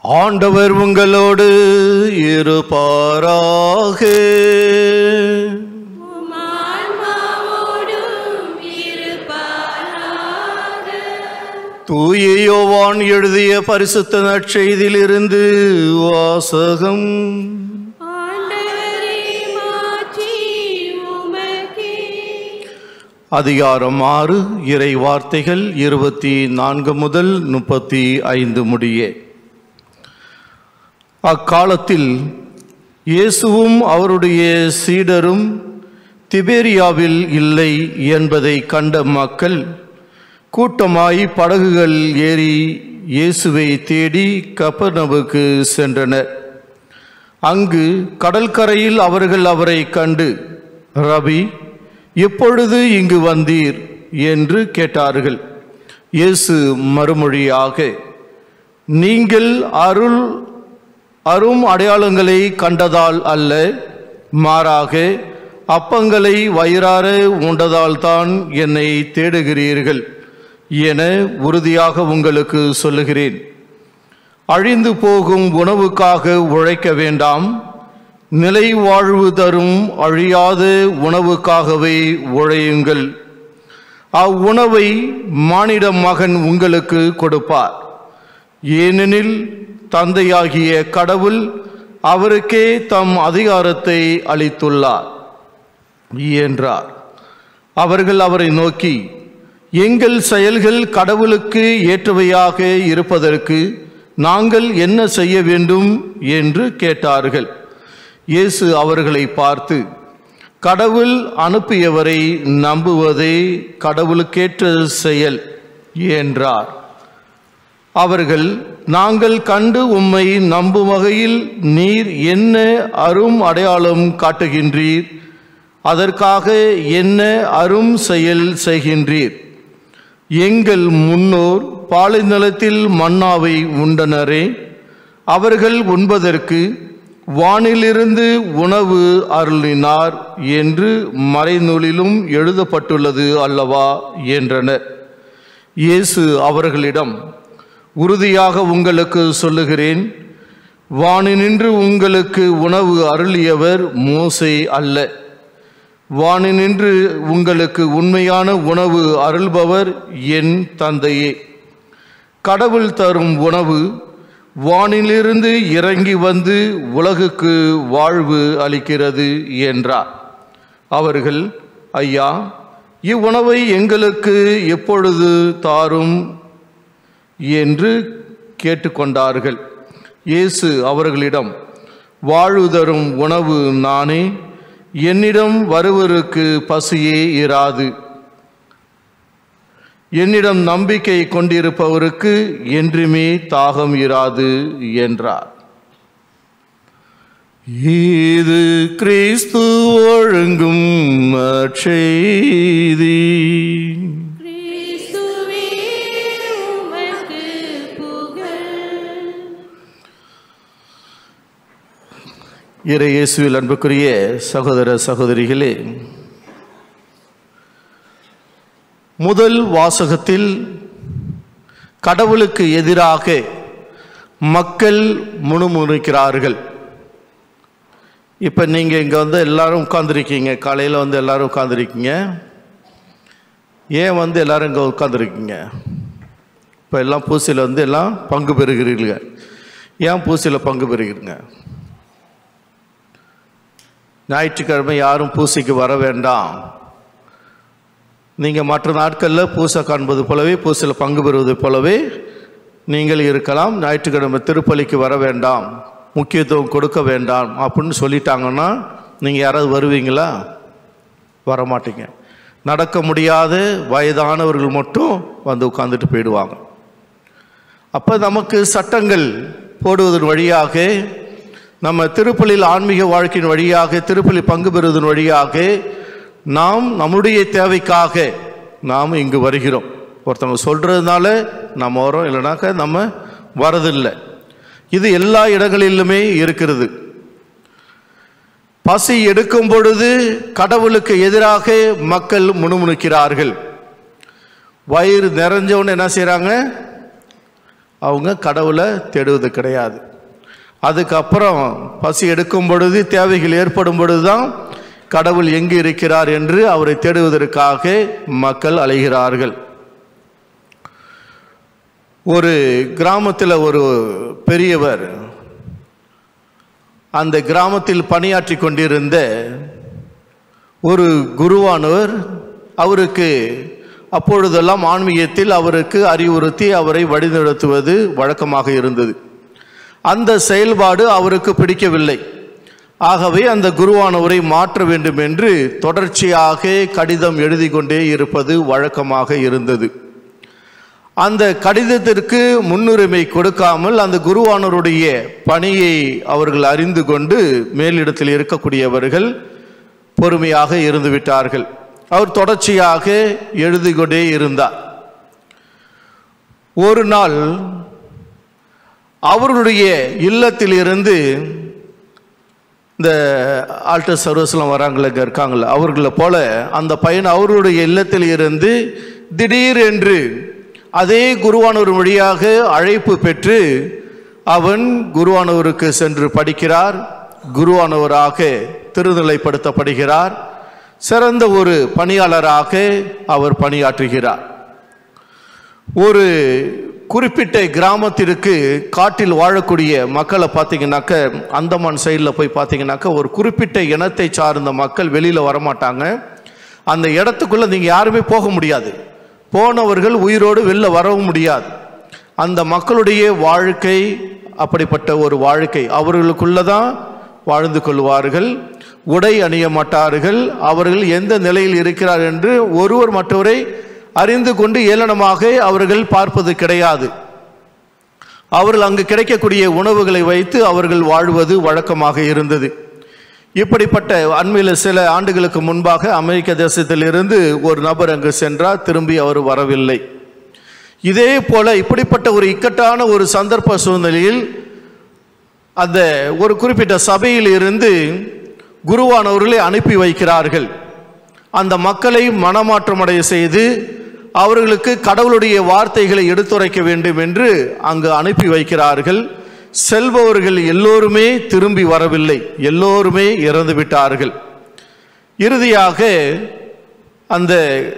ஆண்டவர் உங்களோடு இருப்பாராக தூய யோவான் எழுதிய பரிசுத்த நற்செய்தியிலிருந்து வாசகம் ஆண்டவரே மாற்றி உமக்கே அதிகாரம் ஆறு இறை வார்த்தைகள் இருபத்தி நான்கு முதல் முப்பத்தி ஐந்து முடிய அக்காலத்தில் இயேசுவும் அவருடைய சீடரும் திபேரியாவில் இல்லை என்பதை கண்ட மக்கள் கூட்டமாய் படகுகள் ஏறி இயேசுவை தேடி கப்பர்நவுக்கு சென்றனர் அங்கு கடற்கரையில் அவர்கள் அவரை கண்டு ரபி எப்பொழுது இங்கு வந்தீர் என்று கேட்டார்கள் இயேசு மறுமொழியாக நீங்கள் அருள் அரும் அடையாளங்களை கண்டதால் அல்ல மாறாக அப்பங்களை வயிறார உண்டதால் தான் என்னை தேடுகிறீர்கள் என உறுதியாக உங்களுக்கு சொல்லுகிறேன் அழிந்து போகும் உணவுக்காக உழைக்க வேண்டாம் நிலை வாழ்வு தரும் அழியாத உணவுக்காகவே உழையுங்கள் அவ்வுணவை மானிட மகன் உங்களுக்கு கொடுப்பார் ஏனெனில் தந்தையாகிய கடவுள் அவருக்கே தம் அதிகாரத்தை அளித்துள்ளார் என்றார் அவர்கள் அவரை நோக்கி எங்கள் செயல்கள் கடவுளுக்கு ஏற்றவையாக இருப்பதற்கு நாங்கள் என்ன செய்ய வேண்டும் என்று கேட்டார்கள் இயேசு அவர்களை பார்த்து கடவுள் அனுப்பியவரை நம்புவதே கடவுளுக்கேற்ற செயல் என்றார் அவர்கள் நாங்கள் கண்டு உம்மை நம்பும் வகையில் நீர் என்ன அரும் அடையாளம் காட்டுகின்றீர் அதற்காக என்ன அரும் செயல் செய்கின்றீர் எங்கள் முன்னோர் பாலைநிலத்தில் மன்னாவை உண்டனரே அவர்கள் உண்பதற்கு வானிலிருந்து உணவு அருளினார் என்று மறைநூலிலும் எழுதப்பட்டுள்ளது அல்லவா என்றனர் இயேசு அவர்களிடம் உறுதியாக உங்களுக்கு சொல்லுகிறேன் வானினின்று உங்களுக்கு உணவு அருளியவர் மோசே அல்ல வானினின்று உங்களுக்கு உண்மையான உணவு அருள்பவர் என் தந்தையே கடவுள் தரும் உணவு வானிலிருந்து இறங்கி வந்து உலகுக்கு வாழ்வு அளிக்கிறது என்றார் அவர்கள் ஐயா இவ்வுணவை எங்களுக்கு எப்பொழுது தாரும் என்று கேட்டுக்கொண்டார்கள் இயேசு அவர்களிடம் வாழ்வு தரும் உணவு நானே என்னிடம் வருவருக்கு பசியே இராது என்னிடம் நம்பிக்கை கொண்டிருப்பவருக்கு என்றுமே தாகம் இராது என்றார் இது கிறிஸ்து ஒழுங்கும் செய்தி கிறிஸ்துவே உமக்கு புகழ் இறை இயேசுவில் அன்புக்குரிய சகோதர சகோதரிகளே முதல் வாசகத்தில் கடவுளுக்கு எதிராக மக்கள் முணுமுணுக்கிறார்கள் இப்போ நீங்கள் இங்கே வந்து எல்லாரும் உட்காந்துருக்கீங்க காலையில் வந்து எல்லாரும் உட்காந்துருக்கீங்க ஏன் வந்து எல்லாரும் இங்கே உட்காந்துருக்கீங்க இப்போ எல்லாம் பூசையில் வந்து எல்லாம் பங்கு பெறுகிறீர்கள் ஏன் பூசையில் பங்கு பெறுகிறீங்க ஞாயிற்றுக்கிழமை யாரும் பூசைக்கு வர வேண்டாம் நீங்கள் மற்ற நாட்களில் பூசை காண்பது போலவே பூசையில் பங்கு பெறுவது போலவே நீங்கள் இருக்கலாம் ஞாயிற்றுக்கிழமை திருப்பலிக்கு வர வேண்டாம் முக்கியத்துவம் கொடுக்க வேண்டாம் அப்படின்னு சொல்லிட்டாங்கன்னா நீங்கள் யாராவது வருவீங்களா வரமாட்டீங்க நடக்க முடியாத வயதானவர்கள் மட்டும் வந்து உட்காந்துட்டு போயிடுவாங்க அப்போ நமக்கு சட்டங்கள் போடுவதன் வழியாக நம்ம திருப்பலியில் ஆன்மீக வாழ்க்கையின் வழியாக திருப்பலி பங்கு பெறுவதன் வழியாக நாம் நம்முடைய தேவைக்காக நாம் இங்கு வருகிறோம் ஒருத்தவங்க சொல்கிறதுனால நம்ம வரோம் இல்லைனாக்க நம்ம வரதில்லை இது எல்லா இடங்களிலுமே இருக்கிறது பசி எடுக்கும் பொழுது கடவுளுக்கு எதிராக மக்கள் முணுமுணுக்கிறார்கள் வயிறு நிறைஞ்சவொன்னு என்ன செய்கிறாங்க அவங்க கடவுளை தேடுவது கிடையாது அதுக்கப்புறம் பசி எடுக்கும் பொழுது தேவைகள் ஏற்படும் பொழுது தான் கடவுள் எங்கு இருக்கிறார் என்று அவரை தேடுவதற்காக மக்கள் அலைகிறார்கள் ஒரு கிராமத்தில் ஒரு பெரியவர் அந்த கிராமத்தில் பணியாற்றி கொண்டிருந்த ஒரு குருவானவர் அவருக்கு அப்பொழுதெல்லாம் ஆன்மீகத்தில் அவருக்கு அறிவுறுத்தி அவரை வழிநடத்துவது வழக்கமாக இருந்தது அந்த செயல்பாடு அவருக்கு பிடிக்கவில்லை ஆகவே அந்த குருவானவரை மாற்ற வேண்டும் என்று தொடர்ச்சியாக கடிதம் எழுதி கொண்டே இருப்பது வழக்கமாக இருந்தது அந்த கடிதத்திற்கு முன்னுரிமை கொடுக்காமல் அந்த குருவானவருடைய பணியை அவர்கள் அறிந்து கொண்டு மேலிடத்தில் இருக்கக்கூடியவர்கள் பொறுமையாக இருந்து விட்டார்கள் அவர் தொடர்ச்சியாக எழுதி கொண்டே இருந்தார் ஒரு நாள் அவர்களுடைய இல்லத்திலிருந்து இந்த ஆல்டர் சர்வஸ்லாம் வராங்களே இங்கே இருக்காங்களே அவர்களை போல அந்த பையன் அவருடைய இல்லத்தில் இருந்து திடீரென்று அதே குருவானவர் வழியாக அழைப்பு பெற்று அவன் குருவானவருக்கு சென்று படிக்கிறார் குருவானவராக திருநிலைப்படுத்தப்படுகிறார் சிறந்த ஒரு பணியாளராக அவர் பணியாற்றுகிறார் ஒரு குறிப்பிட்ட கிராமத்திற்கு காட்டில் வாழக்கூடிய மக்களை பார்த்தீங்கன்னாக்க அந்தமான் சைடில் போய் பார்த்தீங்கன்னாக்க ஒரு குறிப்பிட்ட இனத்தை சார்ந்த மக்கள் வெளியில் வரமாட்டாங்க அந்த இடத்துக்குள்ளே நீங்கள் யாருமே போக முடியாது போனவர்கள் உயிரோடு வெளில வரவும் முடியாது அந்த மக்களுடைய வாழ்க்கை அப்படிப்பட்ட ஒரு வாழ்க்கை அவர்களுக்குள்ள தான் வாழ்ந்து கொள்வார்கள் உடை அணிய மாட்டார்கள் அவர்கள் எந்த நிலையில் இருக்கிறார் என்று ஒருவர் மற்றவரை அறிந்து கொண்டு ஏளனமாக அவர்கள் பார்ப்பது கிடையாது அவர்கள் அங்கு கிடைக்கக்கூடிய உணவுகளை வைத்து அவர்கள் வாழ்வது வழக்கமாக இருந்தது இப்படிப்பட்ட அண்மையில் சில ஆண்டுகளுக்கு முன்பாக அமெரிக்க தேசத்திலிருந்து ஒரு நபர் அங்கு சென்றார் திரும்பி அவர் வரவில்லை இதே போல இப்படிப்பட்ட ஒரு இக்கட்டான ஒரு சந்தர்ப்ப சூழ்நிலையில் அந்த ஒரு குறிப்பிட்ட சபையில் இருந்து குருவானவர்களை அனுப்பி வைக்கிறார்கள் அந்த மக்களை மனமாற்றமடைய செய்து அவர்களுக்கு கடவுளுடைய வார்த்தைகளை எடுத்துரைக்க வேண்டும் என்று அங்கு அனுப்பி வைக்கிறார்கள் செல்பவர்கள் எல்லோருமே திரும்பி வரவில்லை எல்லோருமே இறந்து விட்டார்கள் இறுதியாக அந்த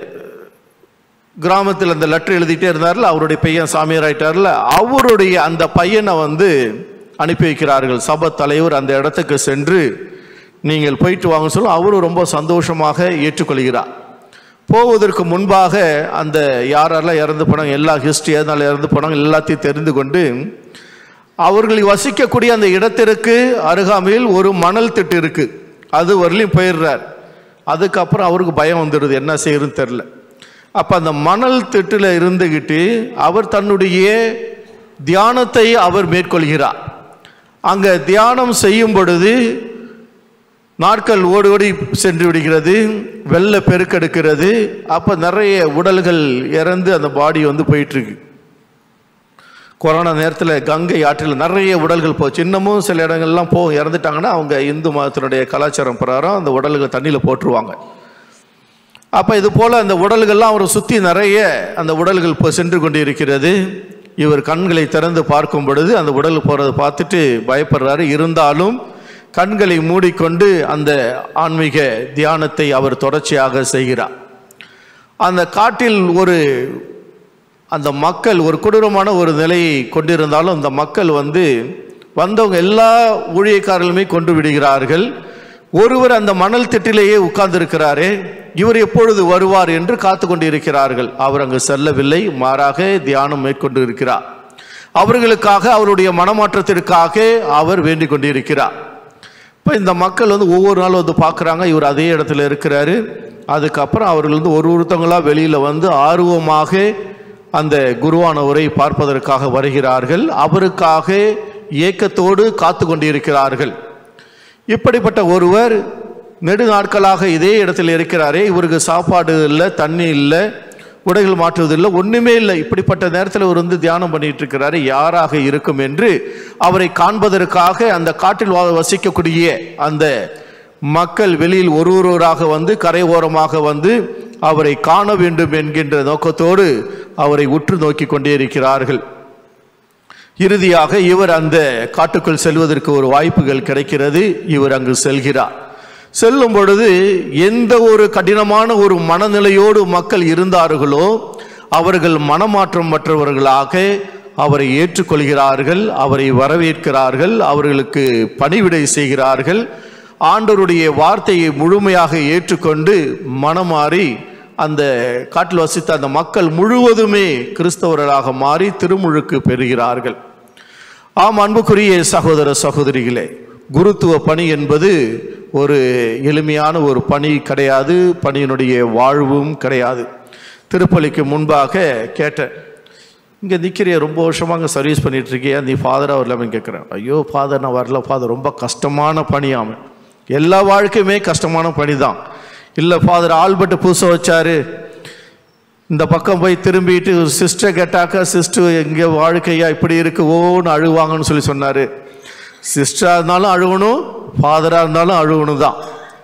கிராமத்தில் அந்த லெட்டர் எழுதிட்டே இருந்தார்ல அவருடைய பையன் சாமியார் ஆயிட்டார்ல அவருடைய அந்த பையனை வந்து அனுப்பி வைக்கிறார்கள் சபை தலைவர் அந்த இடத்துக்கு சென்று நீங்கள் போயிட்டு வாங்க சொல்ல அவரும் ரொம்ப சந்தோஷமாக ஏற்றுக்கொள்கிறார் போவதற்கு முன்பாக அந்த யாரெல்லாம் இறந்து போனாங்க எல்லா ஹிஸ்ட்ரி எதனால இறந்து போனாங்க எல்லாத்தையும் தெரிந்து கொண்டு அவர்கள் வசிக்கக்கூடிய அந்த இடத்திற்கு அருகாமையில் ஒரு மணல் திட்டு இருக்கு அது வரலையும் போயிடுறார் அதுக்கப்புறம் அவருக்கு பயம் வந்துடுது என்ன செய்யறதுன்னு தெரில அப்போ அந்த மணல் திட்டில் இருந்துக்கிட்டு அவர் தன்னுடைய தியானத்தை அவர் மேற்கொள்கிறார் அங்கே தியானம் செய்யும் பொழுது நாட்கள் ஓடி ஓடி சென்று விடுகிறது வெள்ள பெருக்கெடுக்கிறது அப்போ நிறைய உடல்கள் இறந்து அந்த பாடி வந்து போயிட்டு இருக்கு கொரோனா நேரத்தில் கங்கை ஆற்றில் நிறைய உடல்கள் போச்சு இன்னமும் சில இடங்கள்லாம் போ இறந்துட்டாங்கன்னா அவங்க இந்து மதத்தினுடைய கலாச்சாரம் பிரகாரம் அந்த உடல்கள் தண்ணியில் போட்டுருவாங்க அப்போ இது போல் அந்த உடல்கள்லாம் அவரை சுற்றி நிறைய அந்த உடல்கள் இப்போ சென்று கொண்டு இருக்கிறது இவர் கண்களை திறந்து பார்க்கும் பொழுது அந்த உடல் போகிறத பார்த்துட்டு பயப்படுறாரு இருந்தாலும் கண்களை மூடிக்கொண்டு அந்த ஆன்மீக தியானத்தை அவர் தொடர்ச்சியாக செய்கிறார் அந்த காட்டில் ஒரு அந்த மக்கள் ஒரு கொடூரமான ஒரு நிலையை கொண்டிருந்தாலும் அந்த மக்கள் வந்து வந்தவங்க எல்லா ஊழியக்காரர்களுமே கொண்டு விடுகிறார்கள் ஒருவர் அந்த மணல் திட்டிலேயே உட்கார்ந்திருக்கிறாரே இவர் எப்பொழுது வருவார் என்று காத்து கொண்டிருக்கிறார்கள் அவர் அங்கு செல்லவில்லை மாறாக தியானம் மேற்கொண்டு இருக்கிறார் அவர்களுக்காக அவருடைய மனமாற்றத்திற்காக அவர் வேண்டிக் கொண்டிருக்கிறார் இப்போ இந்த மக்கள் வந்து ஒவ்வொரு நாளும் வந்து பார்க்குறாங்க இவர் அதே இடத்துல இருக்கிறாரு அதுக்கப்புறம் அவர்கள் வந்து ஒரு ஒருத்தவங்களா வெளியில் வந்து ஆர்வமாக அந்த குருவானவரை பார்ப்பதற்காக வருகிறார்கள் அவருக்காக ஏக்கத்தோடு காத்து கொண்டிருக்கிறார்கள் இப்படிப்பட்ட ஒருவர் நெடு நாட்களாக இதே இடத்தில் இருக்கிறாரே இவருக்கு சாப்பாடு இல்லை தண்ணி இல்லை உடைகள் மாற்றுவது இல்லை ஒன்றுமே இல்லை இப்படிப்பட்ட நேரத்தில் இவர் வந்து தியானம் பண்ணிட்டு இருக்கிறாரு யாராக இருக்கும் என்று அவரை காண்பதற்காக அந்த காட்டில் வா- வசிக்கக்கூடிய அந்த மக்கள் வெளியில் ஒரு ஒருவராக வந்து கரை ஓரமாக வந்து அவரை காண வேண்டும் என்கின்ற நோக்கத்தோடு அவரை உற்று நோக்கி கொண்டே இருக்கிறார்கள் இறுதியாக இவர் அந்த காட்டுக்குள் செல்வதற்கு ஒரு வாய்ப்புகள் கிடைக்கிறது இவர் அங்கு செல்கிறார் செல்லும் பொழுது எந்த ஒரு கடினமான ஒரு மனநிலையோடு மக்கள் இருந்தார்களோ அவர்கள் மனமாற்றம் மற்றவர்களாக அவரை ஏற்றுக்கொள்கிறார்கள் அவரை வரவேற்கிறார்கள் அவர்களுக்கு பணிவிடை செய்கிறார்கள் ஆண்டவருடைய வார்த்தையை முழுமையாக ஏற்றுக்கொண்டு மனமாறி அந்த காட்டில் வசித்த அந்த மக்கள் முழுவதுமே கிறிஸ்தவர்களாக மாறி திருமுழுக்கு பெறுகிறார்கள் ஆம் அன்புக்குரிய சகோதர சகோதரிகளே குருத்துவ பணி என்பது ஒரு எளிமையான ஒரு பணி கிடையாது பணியினுடைய வாழ்வும் கிடையாது திருப்பலிக்கு முன்பாக கேட்டேன் இங்கே நிற்கிறிய ரொம்ப வருஷமாக அங்கே சர்வீஸ் பண்ணிட்டு இருக்கியா நீ ஃபாதராக வரலாமன்னு கேட்குறேன் ஐயோ ஃபாதர் நான் வரல ஃபாதர் ரொம்ப கஷ்டமான பணியாம எல்லா வாழ்க்கையுமே கஷ்டமான பணி தான் இல்லை ஃபாதர் ஆல்பர்ட் பூச வச்சாரு இந்த பக்கம் போய் திரும்பிட்டு சிஸ்டர் கேட்டாக்கா சிஸ்டர் எங்கே வாழ்க்கையா இப்படி இருக்கு ஓன்னு அழுவாங்கன்னு சொல்லி சொன்னார் சிஸ்டராக இருந்தாலும் அழுகணும் ஃபாதராக இருந்தாலும் அழுகணும் தான்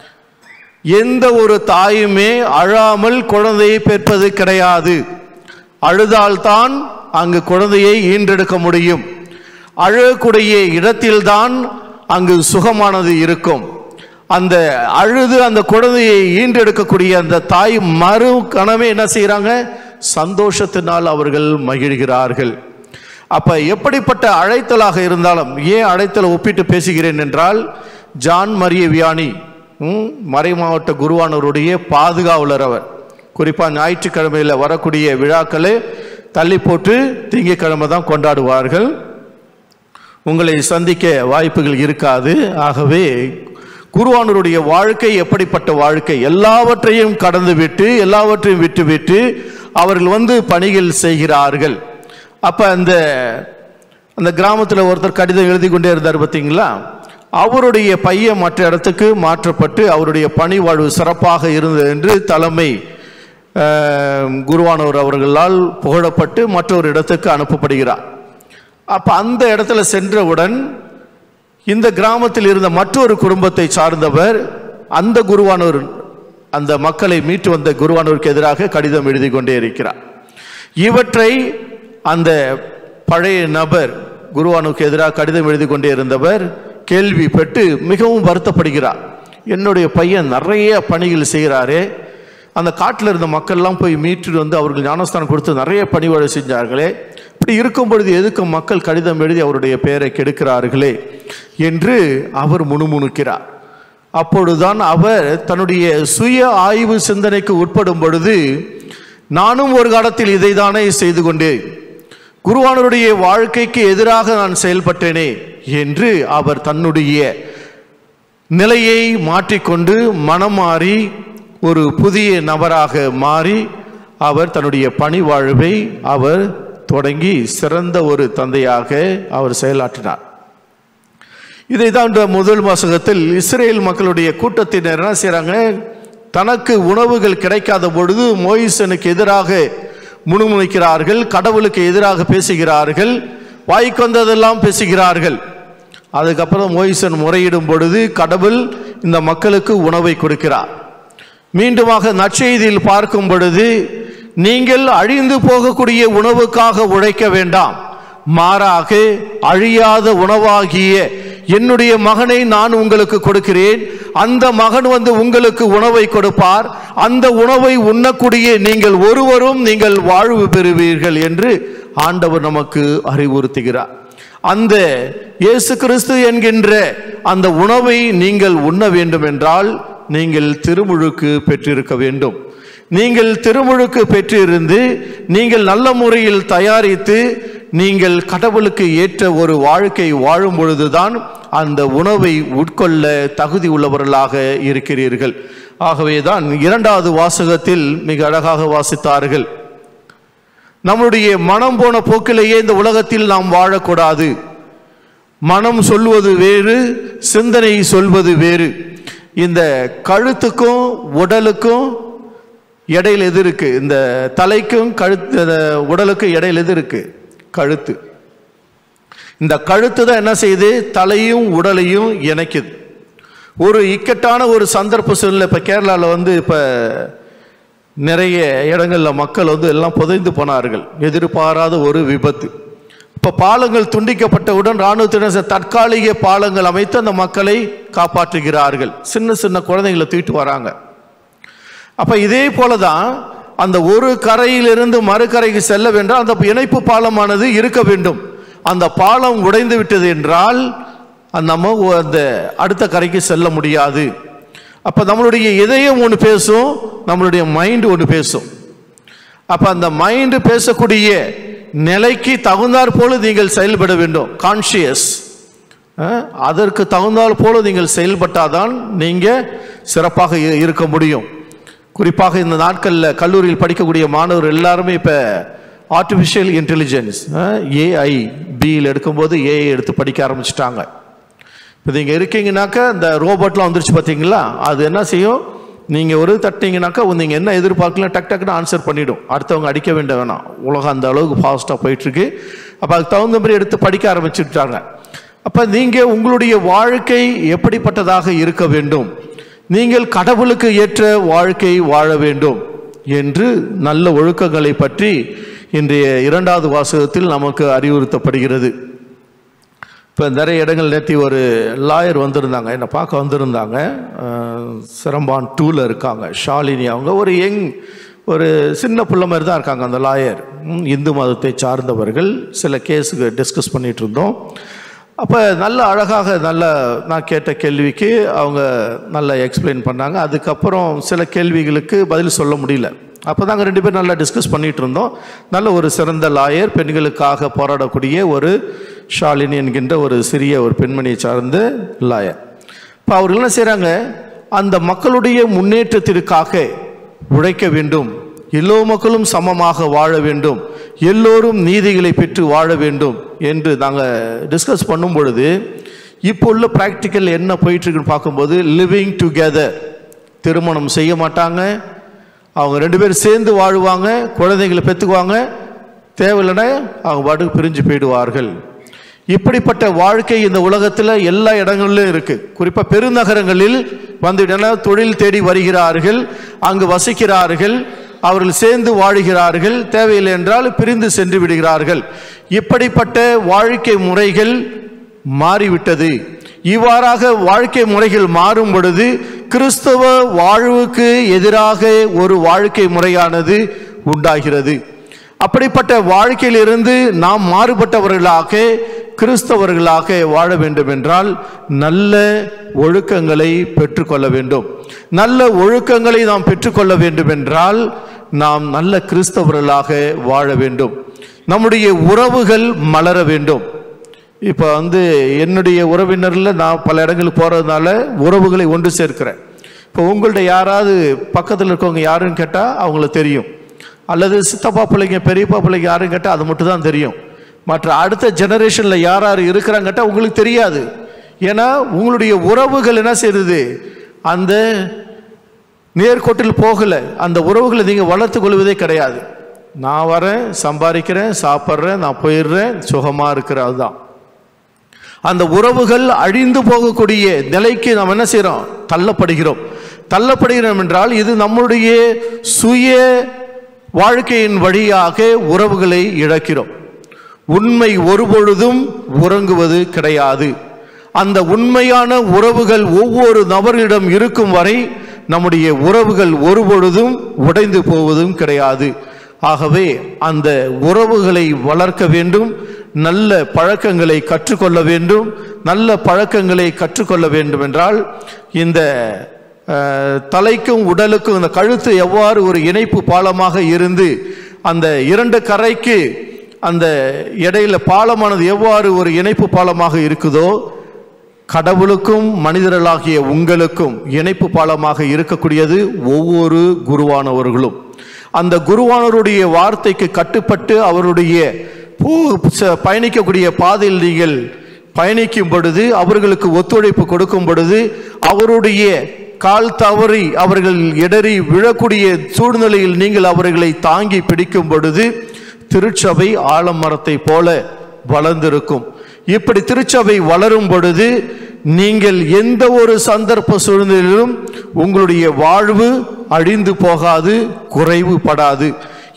எந்த ஒரு தாயுமே அழாமல் குழந்தையை பெற்பது கிடையாது அழுதால்தான் அங்கு குழந்தையை ஈன்றெடுக்க முடியும் அழக்கூடிய இடத்தில்தான் அங்கு சுகமானது இருக்கும் அந்த அழுது அந்த குழந்தையை ஈன்றெடுக்கக்கூடிய அந்த தாய் மறு கனவே என்ன செய்கிறாங்க சந்தோஷத்தினால் அவர்கள் மகிழ்கிறார்கள் அப்ப எப்படிப்பட்ட அழைத்தலாக இருந்தாலும் ஏன் அழைத்தலை ஒப்பிட்டு பேசுகிறேன் என்றால் ஜான் மரிய வியானி ம், மறை மாவட்ட குருவானவருடைய பாதுகாவலர் அவர் குறிப்பாக ஞாயிற்றுக்கிழமையில் வரக்கூடிய விழாக்களை தள்ளி போட்டு திங்கட்கிழமை தான் கொண்டாடுவார்கள் உங்களை சந்திக்க வாய்ப்புகள் இருக்காது ஆகவே குருவானருடைய வாழ்க்கை எப்படிப்பட்ட வாழ்க்கை எல்லாவற்றையும் கடந்து விட்டு எல்லாவற்றையும் விட்டுவிட்டு அவர்கள் வந்து பணிகள் செய்கிறார்கள் அப்ப அந்த அந்த கிராமத்தில் ஒருத்தர் கடிதம் எழுதி கொண்டே இருந்தார் பார்த்தீங்களா அவருடைய பையன் மற்ற இடத்துக்கு மாற்றப்பட்டு அவருடைய பணி வாழ்வு சிறப்பாக இருந்தது என்று தலைமை அஹ், குருவானவர் அவர்களால் புகழப்பட்டு மற்றொரு இடத்துக்கு அனுப்பப்படுகிறார் அப்ப அந்த இடத்துல சென்றவுடன் இந்த கிராமத்தில் இருந்த மற்றொரு குடும்பத்தை சார்ந்தவர் அந்த குருவானவர் அந்த மக்களை மீட்டு வந்த குருவானவருக்கு எதிராக கடிதம் எழுதி கொண்டே இருக்கிறார் இவற்றை அந்த பழைய நபர் குருவானுக்கு எதிராக கடிதம் எழுதி கொண்டே இருந்தவர் கேள்விப்பட்டு மிகவும் வருத்தப்படுகிறார் என்னுடைய பையன் நிறைய பணிகள் செய்கிறாரே அந்த காட்டில் இருந்த மக்கள்லாம் போய் மீட்டு வந்து அவர்கள் ஞானஸ்தானம் கொடுத்து நிறைய பணிவாழ செஞ்சார்களே இப்படி இருக்கும் பொழுது எதுக்கு மக்கள் கடிதம் எழுதி அவருடைய பெயரை கெடுக்கிறார்களே என்று அவர் முணுமுணுக்கிறார் அப்பொழுதுதான் அவர் தன்னுடைய சுய ஆய்வு சிந்தனைக்கு உட்படும் பொழுது நானும் ஒரு காலத்தில் இதைதானே செய்து கொண்டேன் குருவானருடைய வாழ்க்கைக்கு எதிராக நான் செயல்பட்டேனே என்று அவர் தன்னுடைய நிலையை மாற்றிக்கொண்டு மனம் மாறி ஒரு புதிய நபராக மாறி அவர் தன்னுடைய பணி வாழ்வை அவர் தொடங்கி சிறந்த ஒரு தந்தையாக அவர் செயலாற்றினார் இதை தான் இந்த முதல் வாசகத்தில் இஸ்ரேல் மக்களுடைய கூட்டத்தினர் என்ன செய்கிறாங்க தனக்கு உணவுகள் கிடைக்காத பொழுது மோயிசனுக்கு எதிராக முணுமுணுக்கிறார்கள் கடவுளுக்கு எதிராக பேசுகிறார்கள் வாய்க்கு வந்ததெல்லாம் பேசுகிறார்கள் அதுக்கப்புறம் மோயிசன் முறையிடும் பொழுது கடவுள் இந்த மக்களுக்கு உணவை கொடுக்கிறார் மீண்டுமாக நற்செய்தியில் பார்க்கும் பொழுது நீங்கள் அழிந்து போகக்கூடிய உணவுக்காக உழைக்க வேண்டாம் மாறாக அழியாத உணவாகிய என்னுடைய மகனை நான் உங்களுக்கு கொடுக்கிறேன் அந்த மகன் வந்து உங்களுக்கு உணவை கொடுப்பார் அந்த உணவை உண்ணக்கூடிய நீங்கள் ஒருவரும் நீங்கள் வாழ்வு பெறுவீர்கள் என்று ஆண்டவர் நமக்கு அறிவுறுத்துகிறார் அந்த இயேசு கிறிஸ்து என்கின்ற அந்த உணவை நீங்கள் உண்ண வேண்டும் என்றால் நீங்கள் திருமுழுக்கு பெற்றிருக்க வேண்டும் நீங்கள் திருமுழுக்கு பெற்றிருந்து நீங்கள் நல்ல முறையில் தயாரித்து நீங்கள் கடவுளுக்கு ஏற்ற ஒரு வாழ்க்கை வாழும் பொழுதுதான் அந்த உணவை உட்கொள்ள தகுதி உள்ளவர்களாக இருக்கிறீர்கள் ஆகவேதான் இரண்டாவது வாசகத்தில் மிக அழகாக வாசித்தார்கள் நம்முடைய மனம் போன போக்கிலேயே இந்த உலகத்தில் நாம் வாழக்கூடாது மனம் சொல்வது வேறு சிந்தனை சொல்வது வேறு இந்த கழுத்துக்கும் உடலுக்கும் இடையில எது இருக்கு இந்த தலைக்கும் கழுத்து இந்த உடலுக்கும் இடையில எது இருக்கு கழுத்து இந்த கழுத்து தான் என்ன செய்யுது தலையும் உடலையும் இணைக்குது ஒரு இக்கட்டான ஒரு சந்தர்ப்ப சூழ்நிலை இப்போ கேரளாவில் வந்து இப்போ நிறைய இடங்களில் மக்கள் வந்து எல்லாம் புதைந்து போனார்கள் எதிர்பாராத ஒரு விபத்து இப்போ பாலங்கள் துண்டிக்கப்பட்டவுடன் இராணுவத்தினர் சில தற்காலிக பாலங்கள் அமைத்து அந்த மக்களை காப்பாற்றுகிறார்கள் சின்ன சின்ன குழந்தைங்களை தூக்கிட்டு வராங்க அப்ப இதே போல தான் அந்த ஒரு கரையிலிருந்து மறுகரைக்கு செல்ல வேண்டும் அந்த இணைப்பு பாலமானது இருக்க வேண்டும் அந்த பாலம் உடைந்து விட்டது என்றால் அந்த நம்ம அந்த அடுத்த கரைக்கு செல்ல முடியாது அப்ப நம்மளுடைய இதயம் ஒன்று பேசும் நம்மளுடைய மைண்ட் ஒன்று பேசும் அப்ப அந்த மைண்ட் பேசக்கூடிய நிலைக்கு தகுந்தாற் போல நீங்கள் செயல்பட வேண்டும் கான்ஷியஸ் அதற்கு தகுந்தால் போல நீங்கள் செயல்பட்டாதான் நீங்க சிறப்பாக இ- இருக்க முடியும் குறிப்பாக இந்த நாட்களில் கல்லூரியில் படிக்கக்கூடிய மாணவர் எல்லாருமே இப்போ ஆர்டிஃபிஷியல் இன்டெலிஜென்ஸ் ஏஐ பியில் எடுக்கும்போது ஏஐ எடுத்து படிக்க ஆரம்பிச்சிட்டாங்க இப்போ நீங்கள் இருக்கீங்கனாக்கா இந்த ரோபோட்லாம் வந்துருச்சு பார்த்தீங்களா அது என்ன செய்யும் நீங்கள் ஒரு தட்டிங்கனாக்கா நீங்கள் என்ன எதிர்பார்க்கலாம் டக் டக்குன்னு ஆன்சர் பண்ணிடும் அடுத்தவங்க அடிக்க வேண்ட வேணாம் உலகம் அந்த அளவுக்கு ஃபாஸ்ட்டாக போயிட்டுருக்கு அப்போ அதுக்கு தகுந்த மாதிரி எடுத்து படிக்க ஆரம்பிச்சுட்டாங்க அப்போ நீங்கள் உங்களுடைய வாழ்க்கை எப்படிப்பட்டதாக இருக்க வேண்டும் நீங்கள் கடவுளுக்கு ஏற்ற வாழ்க்கை வாழ வேண்டும் என்று நல்ல ஒழுக்கங்களை பற்றி இன்றைய இரண்டாவது வாசகத்தில் நமக்கு அறிவுறுத்தப்படுகிறது இப்போ நிறைய இடங்கள் நேற்று ஒரு லாயர் வந்திருந்தாங்க என்னை பார்க்க வந்திருந்தாங்க அஹ், சிரம்பான் டூவில் இருக்காங்க ஷாலினி அவங்க ஒரு யங் ஒரு சின்ன பிள்ளை மாதிரி தான் இருக்காங்க அந்த லாயர் ம், இந்து மதத்தை சார்ந்தவர்கள் சில கேஸுக்கு டிஸ்கஸ் பண்ணிட்டு இருந்தோம் அப்போ நல்ல அழகாக நல்ல நான் கேட்ட கேள்விக்கு அவங்க நல்லா எக்ஸ்பிளைன் பண்ணாங்க அதுக்கப்புறம் சில கேள்விகளுக்கு பதில் சொல்ல முடியல அப்போ நாங்கள் ரெண்டு பேரும் நல்லா டிஸ்கஸ் பண்ணிட்டு இருந்தோம் நல்ல ஒரு சிறந்த லாயர் பெண்களுக்காக போராடக்கூடிய ஒரு ஷாலினி என்கின்ற ஒரு சிறிய ஒரு பெண்மணியை சார்ந்த லாயர் இப்போ அவர் என்ன செய்கிறாங்க அந்த மக்களுடைய முன்னேற்றத்திற்காக உழைக்க வேண்டும் எல்லோ மக்களும் சமமாக வாழ வேண்டும் எல்லோரும் நீதிகளை பெற்று வாழ வேண்டும் என்று நாங்கள் டிஸ்கஸ் பண்ணும் பொழுது இப்போ உள்ள ப்ராக்டிக்கல் என்ன போயிட்டு இருக்குன்னு பார்க்கும்போது லிவிங் டுகெதர் திருமணம் செய்ய மாட்டாங்க அவங்க ரெண்டு பேரும் சேர்ந்து வாழுவாங்க குழந்தைகளை பெற்றுக்குவாங்க தேவையில்லைன்னா அவங்க பாட்டுக்கு பிரிஞ்சு போயிடுவார்கள் இப்படிப்பட்ட வாழ்க்கை இந்த உலகத்தில் எல்லா இடங்களிலும் இருக்கு குறிப்பாக பெருநகரங்களில் வந்துவிட்டன தொழில் தேடி வருகிறார்கள் அங்கு வசிக்கிறார்கள் அவர்கள் சேர்ந்து வாழுகிறார்கள் தேவையில்லை என்றால் பிரிந்து சென்று விடுகிறார்கள் இப்படிப்பட்ட வாழ்க்கை முறைகள் மாறிவிட்டது இவ்வாறாக வாழ்க்கை முறைகள் மாறும் பொழுது கிறிஸ்தவ வாழ்வுக்கு எதிராக ஒரு வாழ்க்கை முறையானது உண்டாகிறது அப்படிப்பட்ட வாழ்க்கையிலிருந்து நாம் மாறுபட்டவர்களாக கிறிஸ்தவர்களாக வாழ வேண்டும் என்றால் நல்ல ஒழுக்கங்களை பெற்றுக்கொள்ள வேண்டும் நல்ல ஒழுக்கங்களை நாம் பெற்றுக்கொள்ள வேண்டும் என்றால் நாம் நல்ல கிறிஸ்தவர்களாக வாழ வேண்டும் நம்முடைய உறவுகள் மலர வேண்டும் இப்போ வந்து என்னுடைய உறவினரில் நான் பல இடங்களுக்கு போகிறதுனால உறவுகளை ஒன்று சேர்க்கிறேன் இப்போ உங்கள்ட்ட யாராவது பக்கத்தில் இருக்கவங்க யாருன்னு கேட்டால் அவங்களுக்கு தெரியும் அல்லது சித்தப்பா பிள்ளைங்க பெரியப்பா பிள்ளைங்க யாருன்னு கேட்டால் அது மட்டும் தான் தெரியும் மற்ற அடுத்த ஜெனரேஷனில் யார் யார் இருக்கிறாங்க கேட்டால் உங்களுக்கு தெரியாது ஏன்னா உங்களுடைய உறவுகள் என்ன செய்யுது அந்த நேர்கோட்டில் போகல அந்த உறவுகளை நீங்கள் வளர்த்து கொள்வதே கிடையாது நான் வரேன் சம்பாதிக்கிறேன் சாப்பிட்றேன் நான் போயிடுறேன் சுகமாக இருக்கிறேன் அதுதான் அந்த உறவுகள் அழிந்து போகக்கூடிய நிலைக்கு நாம் என்ன செய்கிறோம் தள்ளப்படுகிறோம் தள்ளப்படுகிறோம் என்றால் இது நம்முடைய சுய வாழ்க்கையின் வழியாக உறவுகளை இழக்கிறோம் உண்மை ஒருபொழுதும் உறங்குவது கிடையாது அந்த உண்மையான உறவுகள் ஒவ்வொரு நபர்களிடம் இருக்கும் வரை நம்முடைய உறவுகள் ஒருபொழுதும் உடைந்து போவதும் கிடையாது ஆகவே அந்த உறவுகளை வளர்க்க வேண்டும் நல்ல பழக்கங்களை கற்றுக்கொள்ள வேண்டும் நல்ல பழக்கங்களை கற்றுக்கொள்ள வேண்டும் என்றால் இந்த அஹ், தலைக்கும் உடலுக்கும் இந்த கழுத்து எவ்வாறு ஒரு இணைப்பு பாலமாக இருந்து அந்த இரண்டு கரைக்கு அந்த இடையில பாலமானது எவ்வாறு ஒரு இணைப்பு பாலமாக இருக்குதோ கடவுளுக்கும் மனிதர்களாகிய உங்களுக்கும் இணைப்பு பாலமாக இருக்கக்கூடியது ஒவ்வொரு குருவானவர்களும் அந்த குருவானவருடைய வார்த்தைக்கு கட்டுப்பட்டு அவருடைய போ- ச- பயணிக்கக்கூடிய பாதையில் நீங்கள் பயணிக்கும் பொழுது அவர்களுக்கு ஒத்துழைப்பு கொடுக்கும் பொழுது அவருடைய கால் தவறி அவர்கள் இடறி விழக்கூடிய சூழ்நிலையில் நீங்கள் அவர்களை தாங்கி பிடிக்கும் பொழுது திருச்சபை ஆலமரத்தை போல வளர்ந்திருக்கும் இப்படி திருச்சபை வளரும் பொழுது நீங்கள் எந்த ஒரு சந்தர்ப்ப சூழ்நிலையிலும் உங்களுடைய வாழ்வு அழிந்து போகாது குறைவுபடாது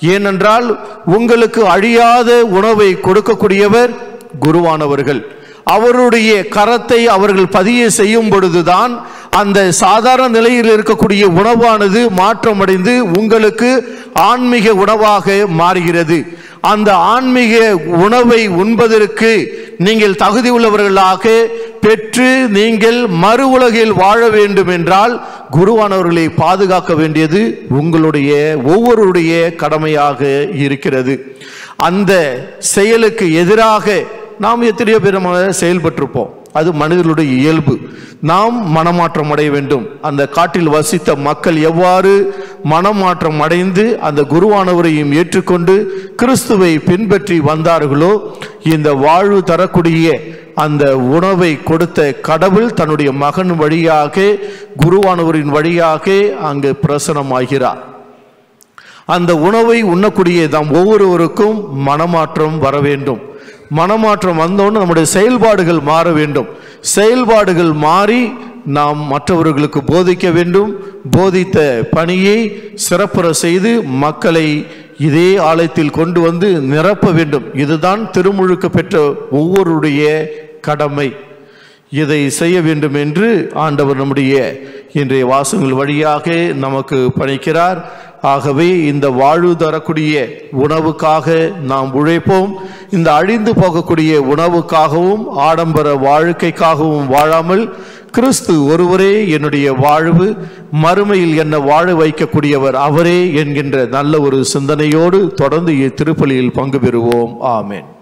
ஏனென்றால் உங்களுக்கு அழியாத உணவை கொடுக்கக்கூடியவர் குருவானவர்கள் அவருடைய கரத்தை அவர்கள் பதிய செய்யும் பொழுதுதான் அந்த சாதாரண நிலையில் இருக்கக்கூடிய உணவானது மாற்றமடைந்து உங்களுக்கு ஆன்மீக உணவாக மாறுகிறது அந்த ஆன்மீக உணவை உண்பதற்கு நீங்கள் தகுதி உள்ளவர்களாக பெற்று நீங்கள் மறு உலகில் வாழ வேண்டும் என்றால் குருவானவர்களை பாதுகாக்க வேண்டியது உங்களுடைய ஒவ்வொருடைய கடமையாக இருக்கிறது அந்த செயலுக்கு எதிராக நாம் எத்தனையோ பேர் நம்ம செயல்பட்டிருப்போம் அது மனிதர்களுடைய இயல்பு நாம் மனமாற்றம் அடைய வேண்டும் அந்த காட்டில் வசித்த மக்கள் எவ்வாறு மனமாற்றம் அடைந்து அந்த குருவானவரையும் ஏற்றுக்கொண்டு கிறிஸ்துவை பின்பற்றி வந்தார்களோ இந்த வாழ்வு தரக்கூடிய அந்த உணவை கொடுத்த கடவுள் தன்னுடைய மகன் வழியாக குருவானவரின் வழியாக அங்கு பிரசனமாகிறார் அந்த உணவை உண்ணக்கூடிய நாம் ஒவ்வொருவருக்கும் மனமாற்றம் வர வேண்டும் மனமாற்றம் வந்தோன்னு நம்முடைய செயல்பாடுகள் மாற வேண்டும் செயல்பாடுகள் மாறி நாம் மற்றவர்களுக்கு போதிக்க வேண்டும் போதித்த பணியை சிறப்புற செய்து மக்களை இதே ஆலயத்தில் கொண்டு வந்து நிரப்ப வேண்டும் இதுதான் திருமுழுக்கு பெற்ற ஒவ்வொருடைய கடமை இதை செய்ய வேண்டும் என்று ஆண்டவர் நம்முடைய இன்றைய வாசகங்கள் வழியாக நமக்கு பணிக்கிறார் ஆகவே இந்த வாழ்வு தரக்கூடிய உணவுக்காக நாம் உழைப்போம் இந்த அழிந்து போகக்கூடிய உணவுக்காகவும் ஆடம்பர வாழ்க்கைக்காகவும் வாழாமல் கிறிஸ்து ஒருவரே என்னுடைய வாழ்வு மறுமையில் என்னை வாழ வைக்கக்கூடியவர் அவரே என்கின்ற நல்ல ஒரு சிந்தனையோடு தொடர்ந்து இத்திருப்பலியில் பங்கு பெறுவோம் ஆமென்